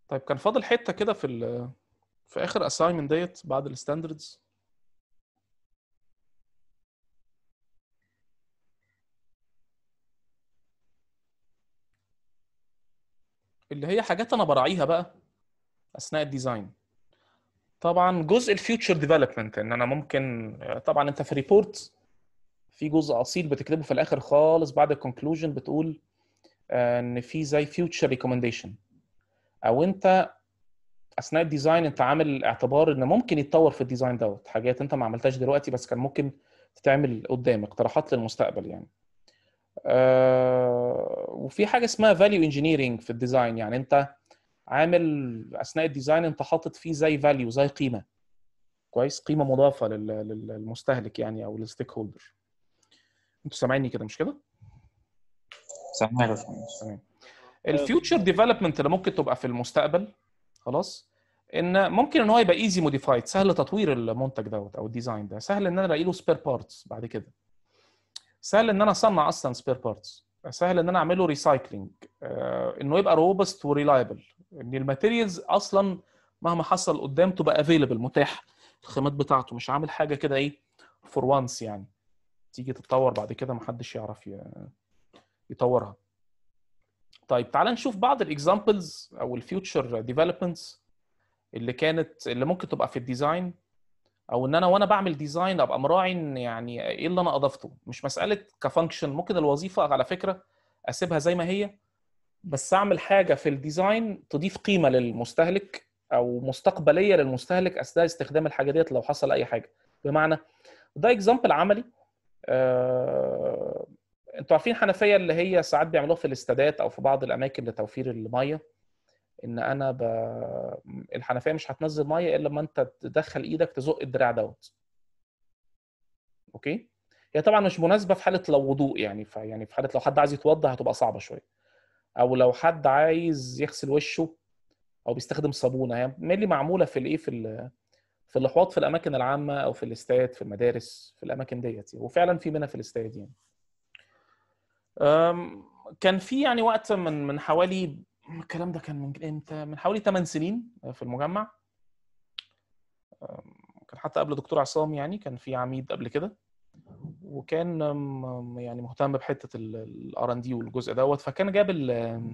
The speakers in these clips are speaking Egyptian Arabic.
طيب كان فاضل حته كده في ال في اخر اساينمنت ديت بعد الستاندردز اللي هي حاجات انا براعيها بقى اثناء الديزاين طبعا جزء الفيوتشر ديفلوبمنت ان انا ممكن طبعا انت في ريبورت في جزء اصيل بتكتبه في الاخر خالص بعد الكونكلوجن بتقول آه، ان في زي فيوتشر ريكومنديشن او انت اثناء الديزاين انت عامل اعتبار ان ممكن يتطور في الديزاين دوت حاجات انت ما عملتهاش دلوقتي بس كان ممكن تتعمل قدام اقتراحات للمستقبل يعني آه، وفي حاجه اسمها فاليو انجينيرنج في الديزاين يعني انت عامل اثناء الديزاين انت حاطط فيه زي فاليو زي قيمه كويس قيمه مضافه لل- لل- للمستهلك يعني او للستيك هولدر انتوا سامعيني كده مش كده سامعك يا باشمهندس تمام الفيوتشر ديفلوبمنت اللي ممكن تبقى في المستقبل خلاص ان ممكن ان هو يبقى ايزي موديفايد سهل تطوير المنتج دوت او الديزاين ده سهل ان انا الاقي له سبير بارتس بعد كده سهل ان انا اصنع اصلا سبير بارتس سهل ان انا اعمله ريسايكلينج انه يبقى روبست وريلايبل ان الماتيريالز اصلا مهما حصل قدام تبقى افيلبل متاح الخامات بتاعته مش عامل حاجه كده ايه فور وانس يعني تيجي تتطور بعد كده محدش يعرف ي- يطورها طيب تعال نشوف بعض الاكزامبلز او الفيوتشر ديفلوبمنتس اللي كانت اللي ممكن تبقى في الديزاين او ان انا وانا بعمل ديزاين ابقى مراعي ان يعني ايه اللي انا اضفته مش مساله كفانكشن ممكن الوظيفه على فكره اسيبها زي ما هي بس اعمل حاجه في الديزاين تضيف قيمه للمستهلك او مستقبليه للمستهلك اثناء استخدام الحاجه ديت لو حصل اي حاجه بمعنى ده اكزامبل عملي آه، انتوا عارفين حنفيه اللي هي ساعات بيعملوها في الاستادات او في بعض الاماكن لتوفير الميه ان انا ب... الحنفيه مش هتنزل ميه الا لما انت تدخل ايدك تزق الدراع دوت اوكي هي طبعا مش مناسبه في حاله لو وضوء يعني ف... يعني في حاله لو حد عايز يتوضا هتبقى صعبه شويه او لو حد عايز يغسل وشه او بيستخدم صابونه هي ملي معموله في الايه في ال... في الاحواض في الاماكن العامه او في الاستاد في المدارس في الاماكن ديت وفعلا في منها في الاستاد يعني أم، كان في يعني وقت من من حوالي الكلام ده كان من امتى من حوالي 8 سنين في المجمع أم، كان حتى قبل دكتور عصام يعني كان في عميد قبل كده وكان أم، يعني مهتم بحته الار ان دي والجزء دوت فكان جاب ال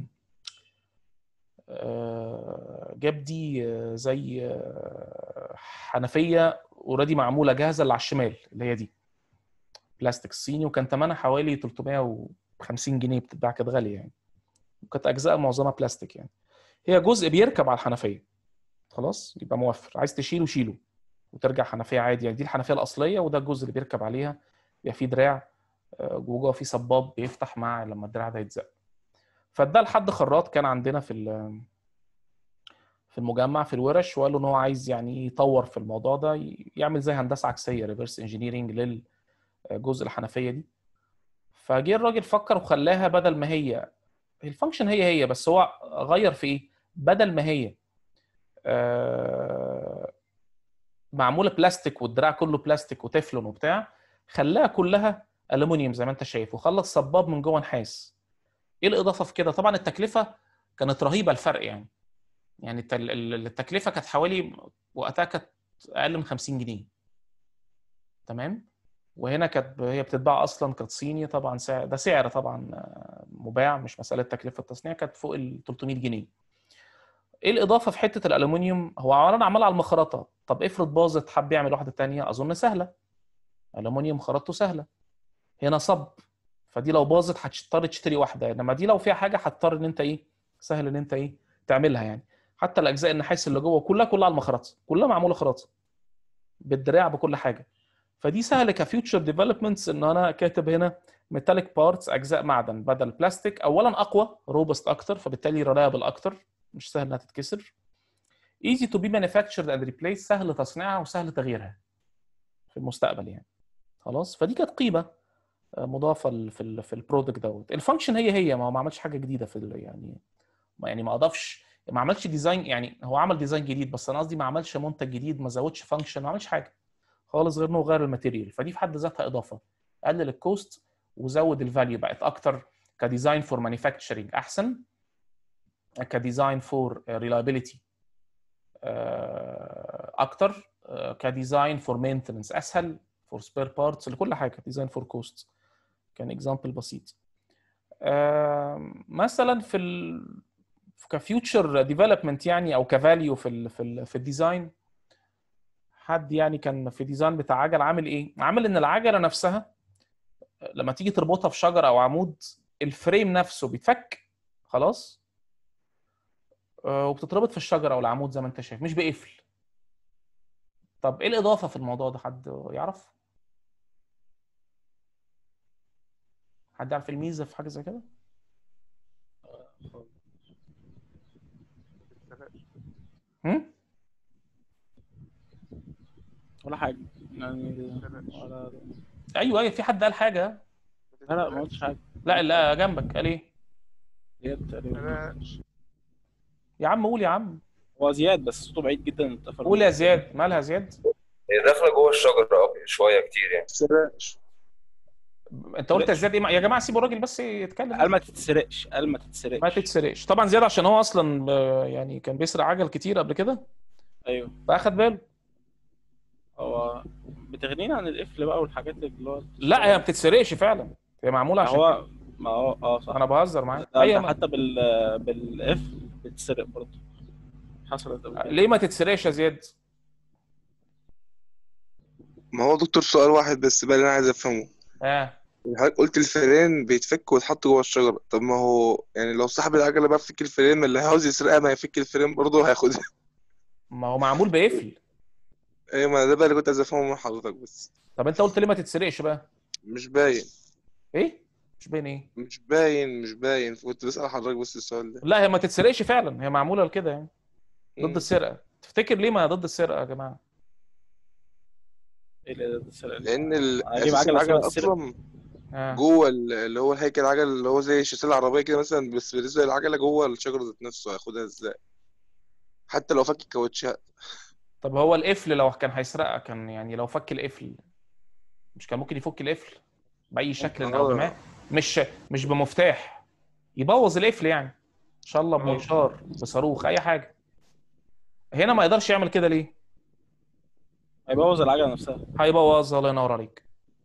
آه، جاب دي آه، زي آه، حنفيه اوريدي معموله جاهزه اللي على الشمال اللي هي دي بلاستيك صيني وكان ثمنها حوالي 350 جنيه بتتباع كانت غاليه يعني وكانت اجزاء معظمها بلاستيك يعني هي جزء بيركب على الحنفيه خلاص يبقى موفر عايز تشيله شيله وترجع حنفيه عادي يعني دي الحنفيه الاصليه وده الجزء اللي بيركب عليها بيبقى فيه دراع آه، وجوه فيه صباب بيفتح مع لما الدراع ده يتزق فده لحد خراط كان عندنا في ال- في المجمع في الورش وقال له ان هو عايز يعني يطور في الموضوع ده ي- يعمل زي هندسه عكسيه ريفرس انجينيرنج للجزء الحنفيه دي فجه الراجل فكر وخلاها بدل ما هي الفانكشن هي هي بس هو غير في ايه بدل ما هي آه، معموله بلاستيك والدراع كله بلاستيك وتeflon وبتاع خلاها كلها الومنيوم زي ما انت شايف وخلى الصباب من جوه نحاس ايه الاضافه في كده طبعا التكلفه كانت رهيبه الفرق يعني يعني الت- ال- ال- التكلفه كانت حوالي وقتها كانت اقل من 50 جنيه تمام وهنا كانت هي بتتباع اصلا كانت صيني طبعا سعر ده سعر طبعا آه، مباع مش مساله تكلفه التصنيع كانت فوق ال 300 جنيه ايه الاضافه في حته الالومنيوم هو اولا عمال على المخرطه طب افرض باظت حب يعمل واحده تانية اظن سهله الومنيوم خرطته سهله هنا صب فدي لو باظت هتضطر تشتري واحده انما دي لو فيها حاجه هتضطر ان انت ايه سهل ان انت ايه تعملها يعني حتى الاجزاء النحاس اللي جوه كلها كلها على المخرطه كلها معموله خراطه بالدراع بكل حاجه فدي سهله كفيوتشر ديفلوبمنتس ان انا كاتب هنا ميتاليك بارتس اجزاء معدن بدل بلاستيك اولا اقوى روبست اكتر فبالتالي ريلايبل اكتر مش سهل انها تتكسر easy to be manufactured and replaced سهل تصنيعها وسهل تغييرها في المستقبل يعني خلاص فدي كانت قيمه آه، مضافه ال- في ال في البرودكت دوت الفانكشن هي هي ما هو ما عملش حاجه جديده في ال- يعني ما يعني ما اضافش ما عملش ديزاين يعني هو عمل ديزاين جديد بس انا قصدي ما عملش منتج جديد ما زودش فانكشن ما عملش حاجه خالص غير انه غير الماتيريال فدي في حد ذاتها اضافه قلل الكوست وزود الفاليو بقت اكتر كديزاين فور مانيفاكتشرنج احسن كديزاين فور ريلايبيليتي اكتر آه، كديزاين فور مينتننس اسهل فور سبير بارتس لكل حاجه ديزاين فور كوست كان اكزامبل بسيط آم، مثلا في ال كفيوتشر ديفلوبمنت يعني او كفاليو في ال في ال في الديزاين حد يعني كان في ديزاين بتاع عجل عامل ايه؟ عامل ان العجله نفسها لما تيجي تربطها في شجره او عمود الفريم نفسه بيتفك خلاص آه، وبتتربط في الشجره او العمود زي ما انت شايف مش بقفل طب ايه الاضافه في الموضوع ده حد يعرف؟ حد يعرف إيه الميزه في حاجه زي كده؟ هم؟ ولا حاجه يعني ولا ايوه ايوه في حد قال حاجه لا لا ما قلتش حاجه لا لا جنبك قال ايه؟ زياد تقريبا يا عم قول يا عم هو زياد بس صوته بعيد جدا التفرج قول يا زياد مالها زياد؟ هي داخله جوه الشجره شويه كتير يعني انت قلت يا زياد ايه يا جماعه سيبوا الراجل بس يتكلم قال ما تتسرقش قال ما تتسرقش ما تتسرقش طبعا زياد عشان هو اصلا آه، يعني كان بيسرق عجل كتير قبل كده ايوه فاخد باله هو بتغنينا عن القفل بقى والحاجات اللي هو لا هي ما بتتسرقش فعلا هي معموله عشان هو ما هو اه صح انا بهزر معاك ده ايوه ده ما... حتى بال بالاف بتتسرق برضه حصلت قبل كده. ليه ما تتسرقش يا زياد؟ ما هو دكتور سؤال واحد بس بقى اللي انا عايز افهمه اه حضرتك قلت الفرين بيتفك ويتحط جوه الشجره طب ما هو يعني لو صاحب العجله بقى فك الفرين اللي عاوز يسرقها ما يفك الفرين برضه هياخدها ما هو معمول بقفل ايوه ما ده بقى اللي كنت عايز افهمه من حضرتك بس طب انت قلت ليه ما تتسرقش بقى؟ مش باين ايه؟ مش باين ايه؟ مش باين مش باين كنت بسأل حضرتك بس السؤال ده لا هي ما تتسرقش فعلا هي معموله لكده يعني ضد مم. السرقه تفتكر ليه ما ضد السرقه يا جماعه؟ ايه اللي ده السرقه لان ال- هجيب اساس عجلة العجله اسمها السرقة. اصلا اه جوه ال- اللي هو الهيكل العجل اللي هو زي الشاسيه العربيه كده مثلا بس بالنسبه للعجله جوه الشجره ذات نفسه هياخدها ازاي حتى لو فك الكاوتشات طب هو القفل لو كان هيسرقها كان يعني لو فك القفل مش كان ممكن يفك القفل باي شكل ممكن، او آه. بما مش مش بمفتاح يبوظ القفل يعني ان شاء الله بمنشار بصاروخ اي حاجه هنا ما يقدرش يعمل كده ليه هيبوظ العجله نفسها هيبوظها الله ينور عليك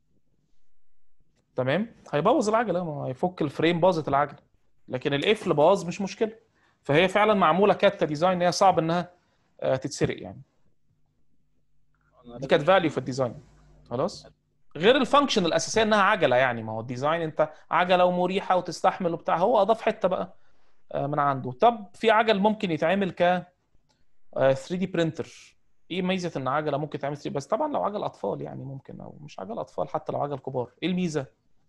تمام هيبوظ العجله ما هو هيفك الفريم باظت العجله لكن القفل باظ مش مشكله فهي فعلا معموله كات ديزاين هي صعب انها آه، تتسرق يعني أنا دي كانت فاليو في الديزاين خلاص غير الفانكشن الاساسيه انها عجله يعني ما هو الديزاين انت عجله ومريحه وتستحمل وبتاع هو اضاف حته بقى آه، من عنده طب في عجل ممكن يتعمل ك آه، 3 دي برينتر ايه ميزه ان عجله ممكن تعمل 3 بس طبعا لو عجل اطفال يعني ممكن او مش عجل اطفال حتى لو عجل كبار ايه الميزه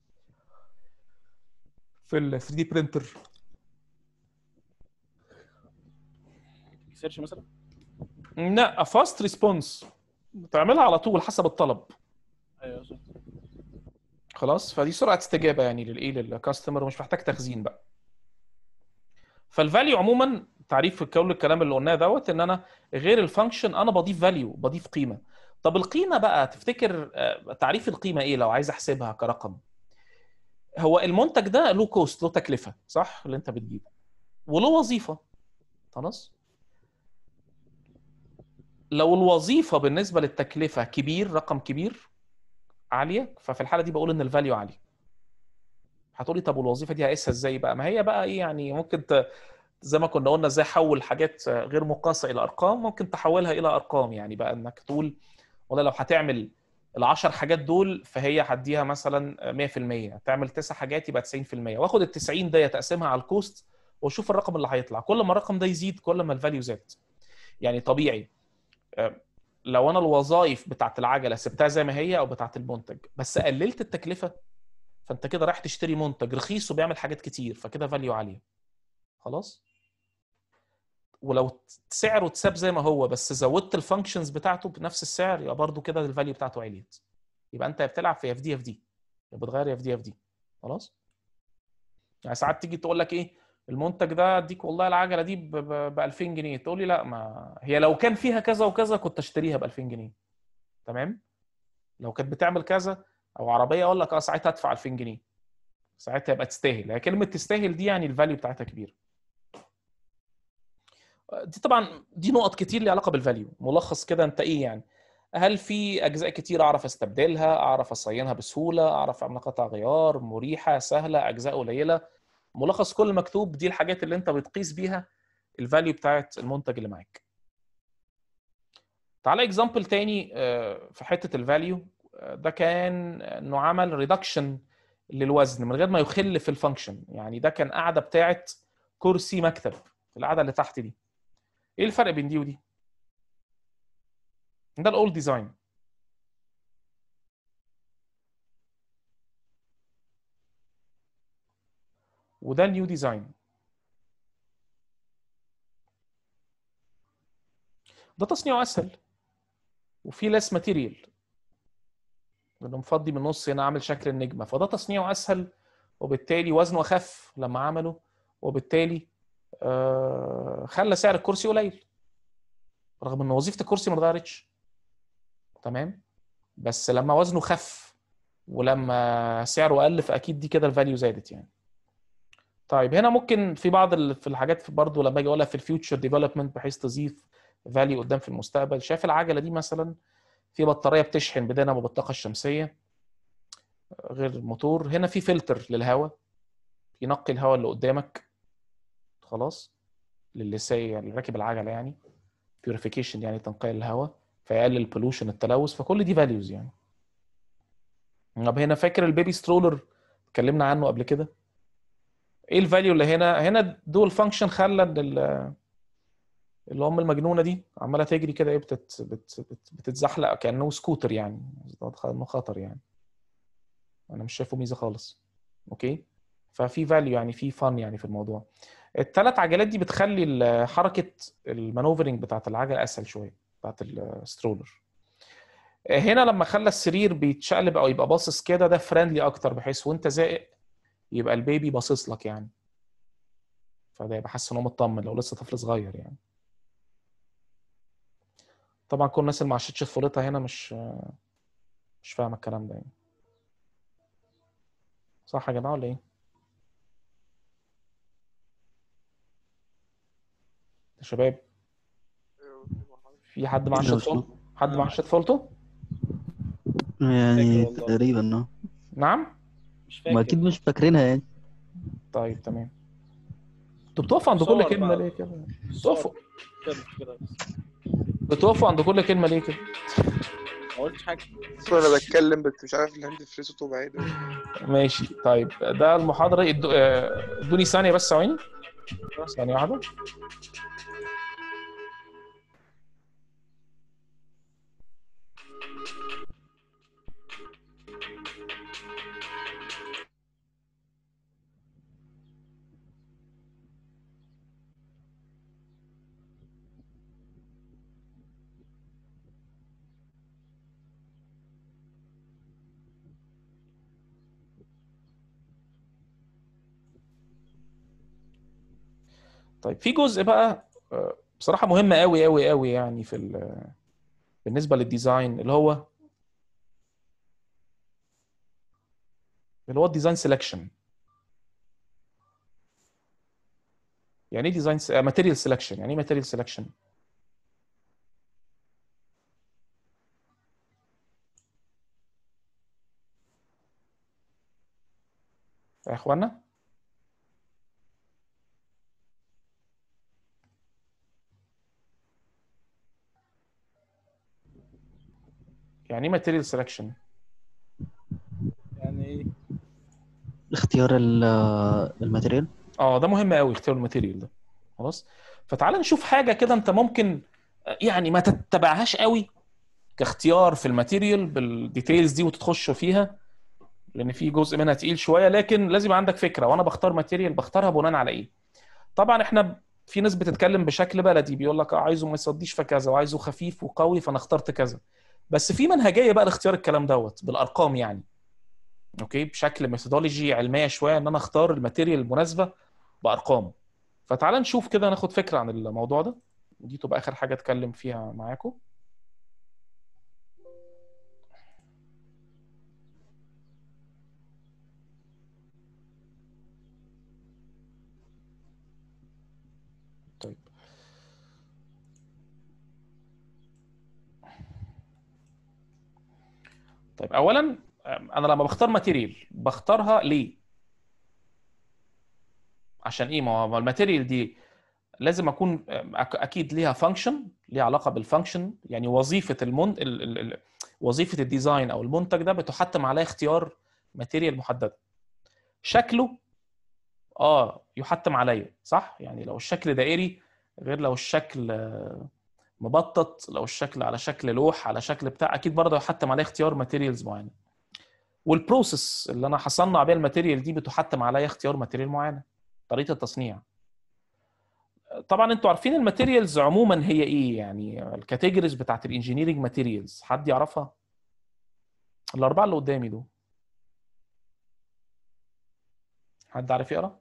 في ال 3 دي برينتر سيرش مثلا لا فاست ريسبونس تعملها على طول حسب الطلب ايوه صح خلاص فدي سرعه استجابه يعني للايه للكاستمر ومش محتاج تخزين بقى فالفاليو عموما تعريف كل الكلام اللي قلناه دوت ان انا غير الفانكشن انا بضيف فاليو بضيف قيمه طب القيمه بقى تفتكر آه، تعريف القيمه ايه لو عايز احسبها كرقم هو المنتج ده له كوست له تكلفه صح اللي انت بتجيبه وله وظيفه خلاص لو الوظيفه بالنسبه للتكلفه كبير رقم كبير عاليه ففي الحاله دي بقول ان الفاليو عالي هتقولي طب والوظيفه دي هقيسها ازاي بقى ما هي بقى ايه يعني ممكن ت... زي ما كنا قلنا ازاي احول حاجات غير مقاسه الى ارقام ممكن تحولها الى ارقام يعني بقى انك تقول والله لو هتعمل العشر حاجات دول فهي هديها مثلا 100% تعمل تسع حاجات يبقى 90% واخد ال 90 ده اقسمها على الكوست واشوف الرقم اللي هيطلع كل ما الرقم ده يزيد كل ما الفاليو زاد يعني طبيعي آه، لو انا الوظائف بتاعت العجله سبتها زي ما هي او بتاعت المنتج بس قللت التكلفه فانت كده رايح تشتري منتج رخيص وبيعمل حاجات كتير فكده فاليو عاليه خلاص ولو سعره اتساب زي ما هو بس زودت الفانكشنز بتاعته بنفس السعر يبقى برضو كده الفاليو بتاعته عليت يبقى انت بتلعب في اف دي اف دي بتغير اف دي اف دي خلاص يعني ساعات تيجي تقول لك ايه المنتج ده اديك والله العجله دي ب 2000 جنيه تقول لي لا ما هي لو كان فيها كذا وكذا كنت اشتريها ب 2000 جنيه تمام لو كانت بتعمل كذا او عربيه اقول لك اه ساعتها ادفع 2000 جنيه ساعتها يبقى تستاهل هي كلمه تستاهل دي يعني الفاليو بتاعتها كبير دي طبعا دي نقط كتير ليها علاقه بالفاليو ملخص كده انت ايه يعني هل في اجزاء كتير اعرف استبدلها اعرف اصينها بسهوله اعرف اعمل قطع غيار مريحه سهله اجزاء قليله ملخص كل مكتوب دي الحاجات اللي انت بتقيس بيها الفاليو بتاعت المنتج اللي معاك تعالى اكزامبل تاني آه، في حته الفاليو ده كان انه عمل ريدكشن للوزن من غير ما يخل في الفانكشن يعني ده كان قاعده بتاعت كرسي مكتب القاعده اللي تحت دي ايه الفرق بين دي ودي ده الاولد ديزاين وده النيو ديزاين ده تصنيعه اسهل وفي ليس ماتيريال لانه مفضي من النص هنا عامل شكل النجمه فده تصنيعه اسهل وبالتالي وزنه اخف لما عمله وبالتالي آه، خلى سعر الكرسي قليل رغم ان وظيفه الكرسي ما اتغيرتش تمام بس لما وزنه خف ولما سعره قل فاكيد دي كده الفاليو زادت يعني طيب هنا ممكن في بعض ال- في الحاجات في برضه لما اجي اقولها في الفيوتشر ديفلوبمنت بحيث تضيف فاليو قدام في المستقبل شايف العجله دي مثلا في بطاريه بتشحن بدينامو بالطاقه الشمسيه غير موتور هنا في فلتر للهواء ينقي الهواء اللي قدامك خلاص للي سايق اللي راكب العجله يعني بيوريفيكيشن يعني تنقية الهواء فيقلل البولوشن التلوث فكل دي فاليوز يعني طب هنا فاكر البيبي سترولر اتكلمنا عنه قبل كده ايه الفاليو اللي هنا هنا دول فانكشن خلى ان ال- اللي هم المجنونه دي عماله تجري كده ايه بتت بت بت بتتزحلق كانه سكوتر يعني انه خطر يعني انا مش شايفه ميزه خالص اوكي ففي فاليو يعني في فن يعني في الموضوع الثلاث عجلات دي بتخلي ال- حركه المانوفرنج بتاعت العجله اسهل شويه بتاعت السترولر هنا لما خلى السرير بيتشقلب او يبقى باصص كده ده فريندلي اكتر بحيث وانت زائق يبقى البيبي باصص لك يعني فده يبقى حاسس ان هو مطمن لو لسه طفل صغير يعني طبعا كل الناس اللي ما عاشتش طفولتها هنا مش مش فاهمه الكلام ده يعني صح يا جماعه ولا ايه؟ يا شباب في حد ما عاش لو طفولته؟ حد ما عاش طفولته؟ يعني فاكر والله. تقريبا اه نعم؟ مش فاكر ما اكيد مش فاكرينها يعني طيب تمام انتوا بتقفوا عند كل صور كلمه بقى. ليه كده؟ صور بتقفوا كده كده بس بتقفوا عند كل كلمه ليه كده؟ ما قلتش حاجه بس انا بتكلم بس مش عارف الهاند فري صوته بعيد ماشي طيب ده المحاضره ادو- آه، ادوني ثانيه بس ثواني ثانيه واحده طيب في جزء بقى آه، بصراحه مهم قوي قوي قوي يعني في ال- بالنسبه للديزاين اللي هو اللي هو الديزاين سelection يعني ايه ديزاين ماتيريال سelection يعني ايه ماتيريال سelection يا اخوانا يعني ايه ماتيريال سelection يعني ايه اختيار ال- الماتيريال اه ده مهم قوي اختيار الماتيريال ده خلاص فتعال نشوف حاجه كده انت ممكن آه، يعني ما تتبعهاش قوي كاختيار في الماتيريال بالديتيلز دي وتتخش فيها لان في جزء منها تقيل شويه لكن لازم يبقى عندك فكره وانا بختار ماتيريال بختارها بناء على ايه طبعا احنا في ناس بتتكلم بشكل بلدي بيقول لك آه، عايزه ما يصديش في كذا وعايزه خفيف وقوي فانا اخترت كذا بس في منهجيه بقى لاختيار الكلام دوت بالارقام يعني اوكي بشكل ميثودولوجي علميه شويه ان انا اختار الماتيريال المناسبه بارقام فتعال نشوف كده ناخد فكره عن الموضوع ده دي تبقى اخر حاجه اتكلم فيها معاكم طيب طيب اولا أم، انا لما بختار ماتيريال بختارها ليه عشان ايه ما هو ما الماتيريال دي لازم اكون أم، أك- اكيد ليها فانكشن ليها علاقه بالفانكشن يعني وظيفه المن... ال... ال... ال... وظيفه الديزاين او المنتج ده بتحتم عليه اختيار ماتيريال محدده شكله اه يحتم عليا صح يعني لو الشكل دائري غير لو الشكل آه، مبطط لو الشكل على شكل لوح على شكل بتاع اكيد برضه يحتم عليه اختيار ماتيريالز معينه والبروسيس اللي انا هصنع بيها الماتيريال دي بتحتم عليا اختيار ماتيريال معينه طريقه التصنيع طبعا انتوا عارفين الماتيريالز عموما هي ايه يعني الكاتيجوريز بتاعت الانجينيرنج ماتيريالز حد يعرفها الاربعه اللي قدامي دول حد عارف يقرا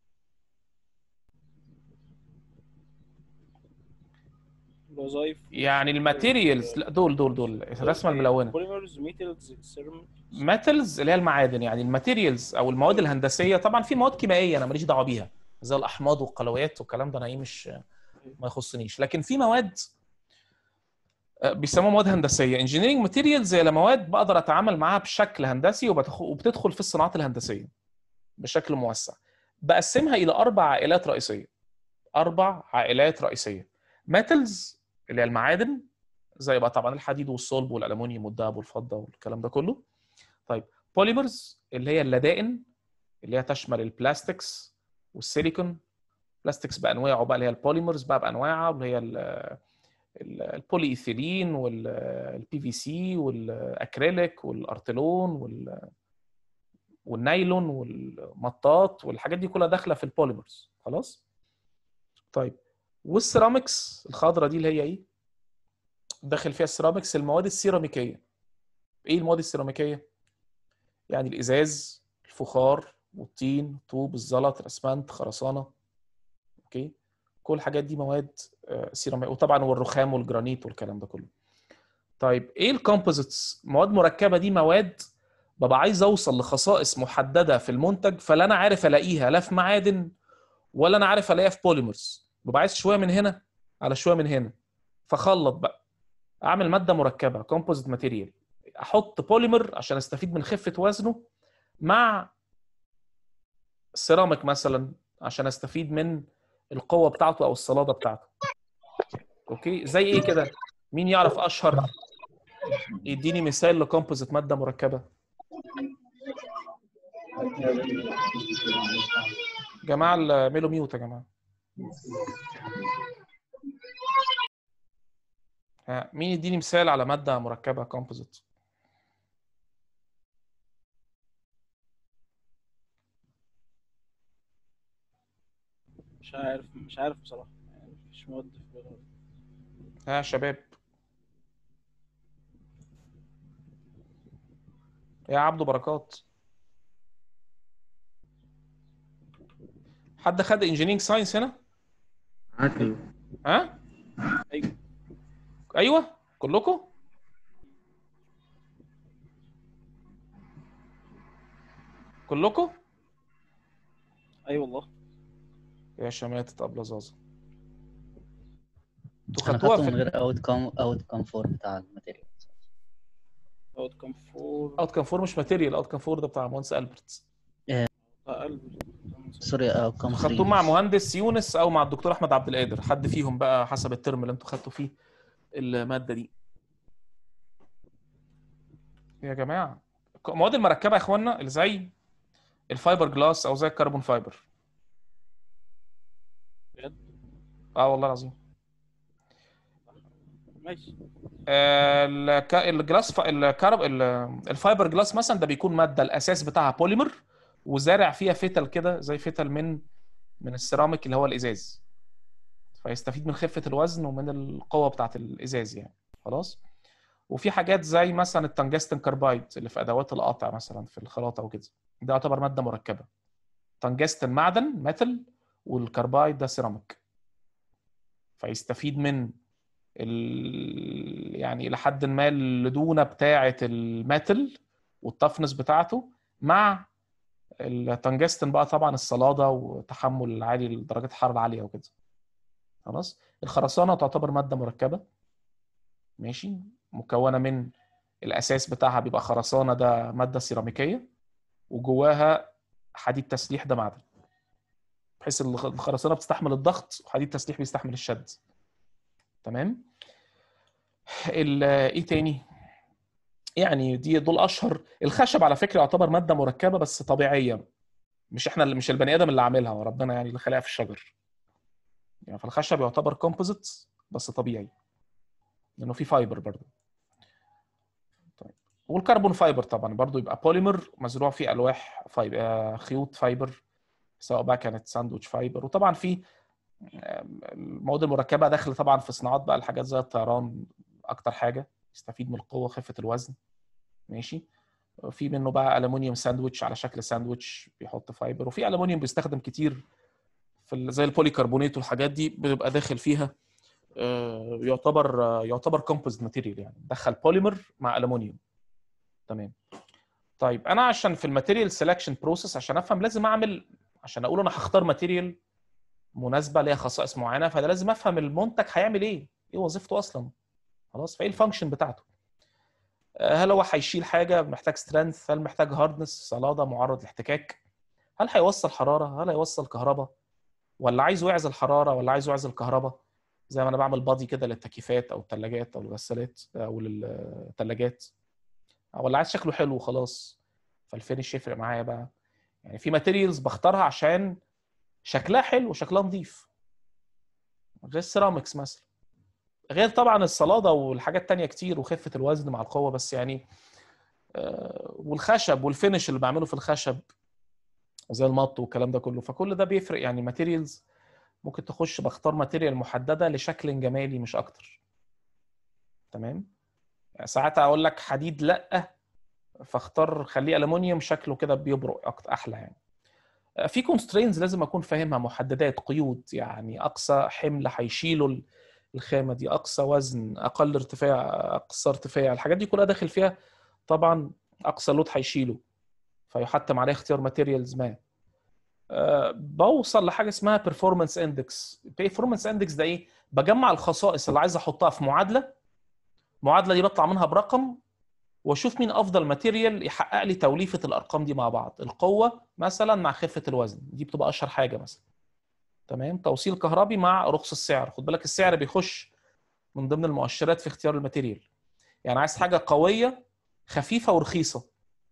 الوظائف يعني الماتيريالز لا دول دول دول الرسمه الملونه بوليمرز ميتالز سيراميك ميتالز اللي هي المعادن يعني الماتيريالز او المواد الهندسيه طبعا في مواد كيميائيه انا ماليش دعوه بيها زي الاحماض والقلويات والكلام ده انا ايه مش ما يخصنيش لكن في مواد آه، بيسموها مواد هندسيه انجينيرنج ماتيريالز هي مواد بقدر اتعامل معاها بشكل هندسي وبتخ- وبتدخل في الصناعات الهندسيه بشكل موسع بقسمها الى اربع عائلات رئيسيه اربع عائلات رئيسيه ميتالز اللي هي المعادن زي بقى طبعا الحديد والصلب والالومنيوم والذهب والفضه والكلام ده كله طيب بوليمرز اللي هي اللدائن اللي هي تشمل البلاستكس والسيليكون بلاستكس بانواعه بقى اللي هي البوليمرز بقى بانواعها اللي هي ال- ال- البولي ايثيلين والبي في سي والاكريليك والارتلون وال والنايلون والمطاط والحاجات دي كلها داخله في البوليمرز خلاص طيب والسيراميكس الخضراء دي اللي هي ايه داخل فيها السيراميكس المواد السيراميكيه ايه المواد السيراميكيه يعني الازاز الفخار والطين طوب الزلط الاسمنت خرسانه اوكي كل الحاجات دي مواد آه، سيراميك وطبعا والرخام والجرانيت والكلام ده كله طيب ايه الكومبوزيتس مواد مركبه دي مواد ببقى عايز اوصل لخصائص محدده في المنتج فلا انا عارف الاقيها لا في معادن ولا انا عارف الاقيها في بوليمرز ببقى عايز شويه من هنا على شويه من هنا فخلط بقى اعمل ماده مركبه كومبوزيت ماتيريال احط بوليمر عشان استفيد من خفه وزنه مع سيراميك مثلا عشان استفيد من القوه بتاعته او الصلاده بتاعته اوكي زي ايه كده مين يعرف اشهر يديني مثال لكومبوزيت ماده مركبه جماعه الميلو ميوت يا جماعه ها، مين يديني مثال على ماده مركبه كومبوزيت مش عارف مش عارف بصراحة يعني مفيش مواد في بالي ها يا شباب يا عبدو بركات حد خد انجينيرنج ساينس هنا ايوه ها أيوة. ايوه كلكم كلكم اي والله يا شماتة ابله زازا انتوا انا خدتوها خدته في من غير اوت كام اوت كام فور بتاع الماتيريال اوت كام فور اوت كان فور مش ماتيريال اوت كان فور ده بتاع مهندس البرت قلب سوري اوت كام خدتوه مع مهندس يونس او مع الدكتور احمد عبد القادر حد فيهم بقى حسب الترم اللي انتوا خدتوا فيه الماده دي يا جماعه المواد المركبه يا اخوانا اللي زي الفايبر جلاس او زي الكربون فايبر بجد؟ اه والله العظيم ماشي آه، الك- الجلاس ف... الكرب ال- الفايبر جلاس مثلا ده بيكون ماده الاساس بتاعها بوليمر وزارع فيها فتل كده زي فتل من من السيراميك اللي هو الازاز فيستفيد من خفه الوزن ومن القوه بتاعه الازاز يعني خلاص وفي حاجات زي مثلا التنجستن كاربايد اللي في ادوات القطع مثلا في الخلاطه وكده ده يعتبر ماده مركبه تنجستن معدن ميتال والكربايد ده سيراميك فيستفيد من ال... يعني لحد ما اللدونه بتاعه الميتال والتفنس بتاعته مع التنجستن بقى طبعا الصلاده وتحمل عالي لدرجات الحراره العاليه وكده خلاص الخرسانه تعتبر ماده مركبه ماشي مكونه من الاساس بتاعها بيبقى خرسانه ده ماده سيراميكيه وجواها حديد تسليح ده معدن بحيث الخ- الخرسانه بتستحمل الضغط وحديد التسليح بيستحمل الشد تمام ال- ايه تاني يعني دي دول اشهر الخشب على فكره يعتبر ماده مركبه بس طبيعيه مش احنا اللي مش البني ادم اللي عاملها وربنا يعني اللي خلقها في الشجر يعني فالخشب يعتبر كومبوزيت بس طبيعي لانه في فايبر برضه طيب والكربون فايبر طبعا برضه يبقى بوليمر مزروع فيه الواح فايبر آه، خيوط فايبر سواء بقى كانت ساندويتش فايبر وطبعا في آه، المواد المركبه داخل طبعا في صناعات بقى الحاجات زي الطيران اكتر حاجه يستفيد من القوه خفه الوزن ماشي في منه بقى الومنيوم ساندويتش على شكل ساندويتش بيحط فايبر وفي الومنيوم بيستخدم كتير في ال- زي البوليكربونات والحاجات دي بيبقى داخل فيها آه، يعتبر آه، يعتبر كومبوزيت ماتيريال يعني دخل بوليمر مع الومنيوم تمام طيب انا عشان في الماتيريال سelection بروسيس عشان افهم لازم اعمل عشان اقول انا هختار ماتيريال مناسبه ليها خصائص معينه فانا لازم افهم المنتج هيعمل ايه ايه وظيفته اصلا خلاص فايه الفانكشن بتاعته آه، هل هو هيشيل حاجه محتاج سترينث هل محتاج هاردنس صلاده معرض لاحتكاك هل هيوصل حراره هل هيوصل كهرباء ولا عايزه يعزل حراره ولا عايزه يعزل كهرباء زي ما انا بعمل بادي كده للتكييفات او الثلاجات او الغسالات او للثلاجات ولا عايز شكله حلو وخلاص فالفينش يفرق معايا بقى يعني في ماتيريالز بختارها عشان شكلها حلو وشكلها نظيف غير السيراميكس مثلا غير طبعا الصلاده والحاجات التانية كتير وخفه الوزن مع القوه بس يعني آه، والخشب والفينش اللي بعمله في الخشب زي المط والكلام ده كله فكل ده بيفرق يعني ماتيريالز ممكن تخش بختار ماتيريال محدده لشكل جمالي مش اكتر تمام يعني ساعات اقول لك حديد لا فاختار خليه الومنيوم شكله كده بيبرق أكتر احلى يعني في كونسترينز لازم اكون فاهمها محددات قيود يعني اقصى حمل هيشيله ال- الخامه دي اقصى وزن اقل ارتفاع اقصى ارتفاع الحاجات دي كلها داخل فيها طبعا اقصى لود هيشيله فيحتم عليه اختيار ماتيريالز ما أه بوصل لحاجه اسمها بيرفورمانس اندكس بيرفورمانس اندكس ده ايه بجمع الخصائص اللي عايز احطها في معادله المعادله دي بطلع منها برقم واشوف مين افضل ماتيريال يحقق لي توليفه الارقام دي مع بعض القوه مثلا مع خفه الوزن دي بتبقى اشهر حاجه مثلا تمام توصيل كهربي مع رخص السعر خد بالك السعر بيخش من ضمن المؤشرات في اختيار الماتيريال يعني عايز حاجه قويه خفيفه ورخيصه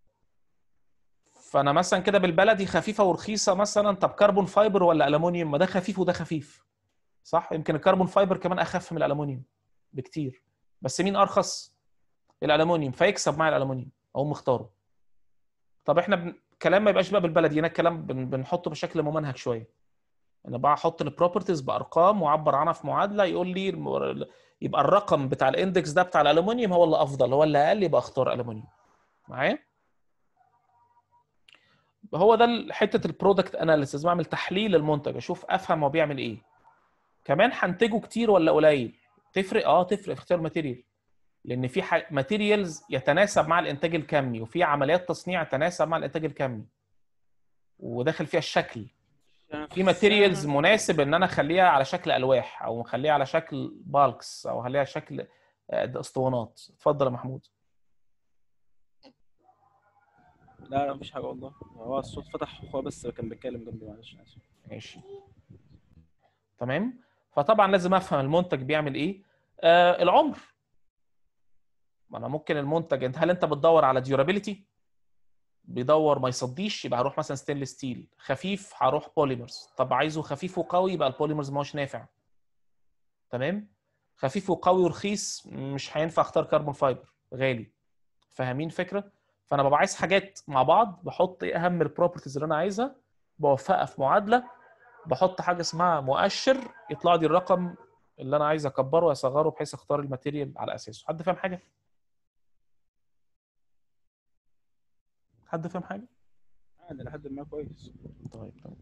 فانا مثلا كده بالبلدي خفيفه ورخيصه مثلا طب كربون فايبر ولا الومنيوم ما ده خفيف وده خفيف صح يمكن الكربون فايبر كمان اخف من الالومنيوم بكتير بس مين ارخص الالومنيوم فيكسب مع الالومنيوم او مختاره طب احنا بن... كلام ما يبقاش بقى بالبلدي هنا الكلام بن... بنحطه بشكل ممنهج شويه انا بقى احط البروبرتيز بارقام واعبر عنها في معادله يقول لي الم- يبقى الرقم بتاع الاندكس ده بتاع الالومنيوم هو اللي افضل هو اللي اقل يبقى اختار الومنيوم معايا هو ده ال- حته البرودكت اناليسيز بعمل تحليل المنتج اشوف افهم هو بيعمل ايه كمان هنتجه كتير ولا قليل تفرق اه تفرق في اختيار الماتيريال لان في ماتيريالز يتناسب مع الانتاج الكمي وفي عمليات تصنيع تتناسب مع الانتاج الكمي وداخل فيها الشكل في ماتيريالز مناسب ان انا اخليها على شكل الواح او اخليها على شكل بالكس او اخليها على شكل آه، اسطوانات اتفضل يا محمود لا لا مفيش حاجه والله هو الصوت فتح اخويا بس كان بيتكلم جنبي معلش أنا اسف ماشي تمام فطبعا لازم افهم المنتج بيعمل ايه آه العمر ما انا ممكن المنتج انت هل انت بتدور على ديورابيلتي بيدور ما يصديش يبقى هروح مثلا ستينلس ستيل خفيف هروح بوليمرز طب عايزه خفيف وقوي يبقى البوليمرز ما هوش نافع تمام خفيف وقوي ورخيص مش هينفع اختار كربون فايبر غالي فاهمين فكره فانا ببقى عايز حاجات مع بعض بحط ايه اهم البروبرتيز اللي انا عايزها بوفقها في معادله بحط حاجه اسمها مؤشر يطلع لي الرقم اللي انا عايز اكبره واصغره بحيث اختار الماتيريال على اساسه حد فاهم حاجه حد فاهم حاجه عادي لحد ما كويس طيب تمام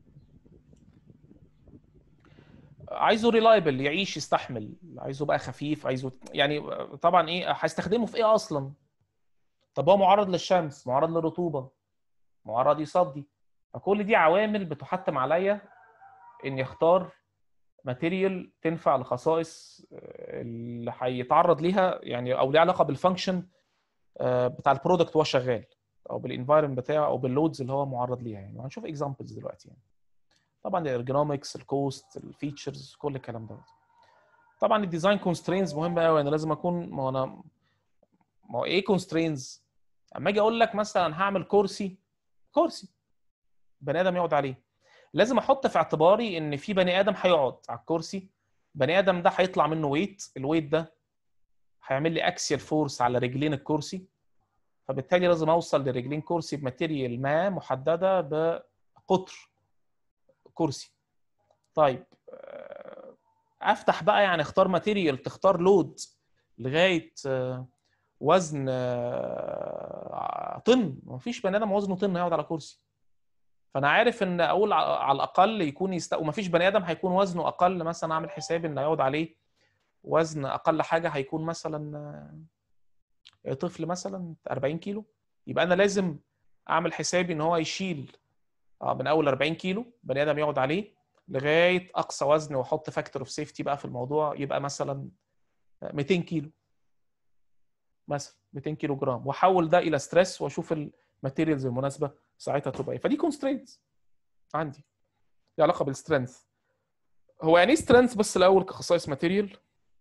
عايزه ريلايبل يعيش يستحمل عايزه بقى خفيف عايزه يعني طبعا ايه هستخدمه في ايه اصلا طب هو معرض للشمس معرض للرطوبه معرض يصدي فكل دي عوامل بتحتم عليا اني اختار ماتيريال تنفع لخصائص اللي هيتعرض ليها يعني او ليها علاقه بالفانكشن آه، بتاع البرودكت وهو شغال او بالانفايرمنت بتاعه او باللودز اللي هو معرض ليها يعني وهنشوف اكزامبلز دلوقتي يعني طبعا الارجونومكس الكوست الفيتشرز كل الكلام دوت طبعا الديزاين كونسترينز مهمه قوي انا لازم اكون ما هو انا ما هو ايه كونسترينز اما اجي اقول لك مثلا هعمل كرسي كرسي بني ادم يقعد عليه لازم احط في اعتباري ان في بني ادم هيقعد على الكرسي بني ادم ده هيطلع منه ويت الويت ده هيعمل لي اكسيال فورس على رجلين الكرسي فبالتالي لازم اوصل لرجلين كرسي بماتيريال ما محدده بقطر كرسي طيب آه، افتح بقى يعني اختار ماتيريال تختار لود لغايه آه، وزن آه، طن مفيش بني ادم وزنه طن هيقعد على كرسي فانا عارف ان اقول ع- على الاقل يكون يست... ومفيش بني ادم هيكون وزنه اقل مثلا اعمل حسابي ان هيقعد عليه وزن اقل حاجه هيكون مثلا آه، طفل مثلا 40 كيلو يبقى انا لازم اعمل حسابي ان هو يشيل اه من اول 40 كيلو بني ادم يقعد عليه لغايه اقصى وزن واحط فاكتور اوف سيفتي بقى في الموضوع يبقى مثلا 200 كيلو مثلا 200 كيلو جرام واحول ده الى ستريس واشوف الماتيريالز المناسبه ساعتها تبقى ايه فدي كونسترينتس عندي ليها علاقه بالسترينث هو يعني ايه سترينث بس الاول كخصائص ماتيريال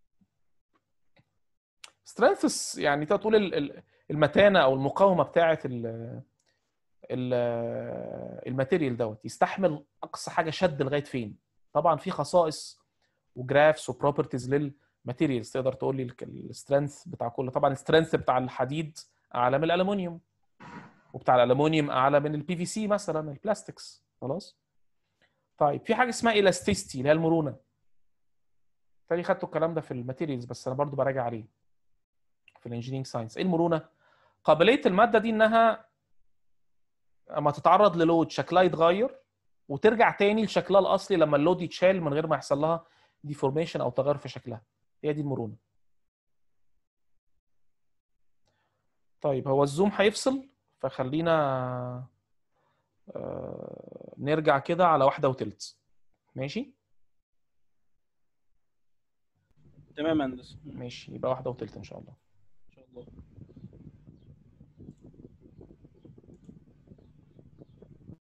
سترينث يعني تقدر تقول ال- ال- المتانه او المقاومه بتاعه ال ال- الماتيريال دوت يستحمل اقصى حاجه شد لغايه فين طبعا في خصائص وجرافس وبروبرتيز للماتيريالز تقدر تقول لي السترينث بتاع كل طبعا السترينث بتاع الحديد اعلى من الالومنيوم وبتاع الالومنيوم اعلى من البي في سي مثلا البلاستكس خلاص طيب في حاجه اسمها الاستيستي اللي هي المرونه تاني خدتوا الكلام ده في الماتيريالز بس انا برضو براجع عليه في الانجينيرنج ساينس ايه المرونه قابليه الماده دي انها اما تتعرض للود شكلها يتغير وترجع تاني لشكلها الاصلي لما اللود يتشال من غير ما يحصل لها ديفورميشن او تغير في شكلها هي دي المرونه طيب هو الزوم هيفصل فخلينا آه، نرجع كده على واحدة وتلت ماشي تمام يا هندسه ماشي يبقى واحدة وتلت ان شاء الله ان شاء الله